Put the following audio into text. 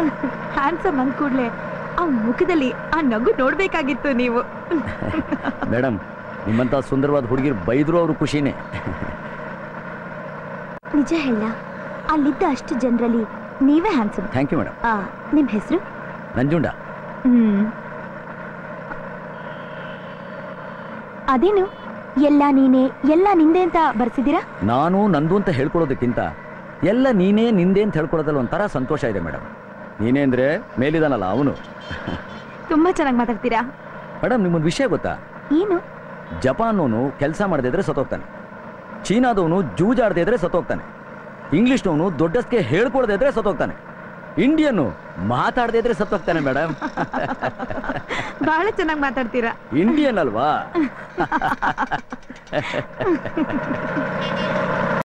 handsome ಅಂದ ಕೂಡ್ಲೆ ಆ ಮುಖದಲ್ಲಿ ಆ ನಗು ನೋಡ್ಬೇಕಾಗಿತ್ತು ನೀವು ಮೇಡಮ್ ನಿಮ್ಮಂಥ ಸುಂದರವಾದ ಹುಡುಗಿರು ಬೈದ್ರು ಅವರು ಖುಷಿನೇ ನಿಜ ಹೇಳ ಅಲ್ಲಿದ್ದ ಅಷ್ಟು ಜನರಲ್ಲಿ ನೀವೇ ಹ್ಯಾಂಡ್ಸಮ್ ಥ್ಯಾಂಕ್ ಯು ಮೇಡಮ್ ಆ ನಿಮ್ ಹೆಸರು ನಂಜುಂಡ ಹ್ಮ್ ಅದೇನು ಎಲ್ಲ ನೀನೆ ಎಲ್ಲ ನಿಂದೆ ಅಂತ ಬರ್ಸಿದ್ದೀರಾ ನಾನು ನಂದು ಅಂತ ಹೇಳ್ಕೊಳ್ಳೋದಕ್ಕಿಂತ ಎಲ್ಲ ನೀನೇ ನಿಂದೆ ಅಂತ ಹೇಳ್ಕೊಳ್ಳೋದ್ರಲ್ಲಿ ಒಂಥರ ಸಂತೋಷ ಇದೆ ಮೇಡಮ್ ನೀನೇ ಅಂದರೆ ಮೇಲಿದಾನಲ್ಲ ಅವನು ತುಂಬಾ ಚೆನ್ನಾಗಿ ಮಾತಾಡ್ತೀರಾ ಮೇಡಮ್ ನಿಮ್ಮೊಂದು ವಿಷಯ ಗೊತ್ತಾ ಏನು ಜಪಾನ್ನವನು ಕೆಲಸ ಮಾಡದೇ ಇದ್ರೆ ಸತ್ತೋಗ್ತಾನೆ ಚೀನಾದವನು ಜೂಜಾಡದೇ ಇದ್ರೆ ಸತ್ತೋಗ್ತಾನೆ ಇಂಗ್ಲಿಷ್ನವನು ದೊಡ್ಡಸ್ಗೆ ಹೇಳ್ಕೊಳ್ದೇ ಇದ್ರೆ ಸತ್ತೋಗ್ತಾನೆ ಇಂಡಿಯನ್ನು ಮಾತಾಡದೇ ಇದ್ರೆ ಸತ್ತೋಗ್ತಾನೆ ಮೇಡಮ್ ಬಹಳ ಚೆನ್ನಾಗಿ ಮಾತಾಡ್ತೀರಾ ಇಂಡಿಯನ್ ಅಲ್ವಾ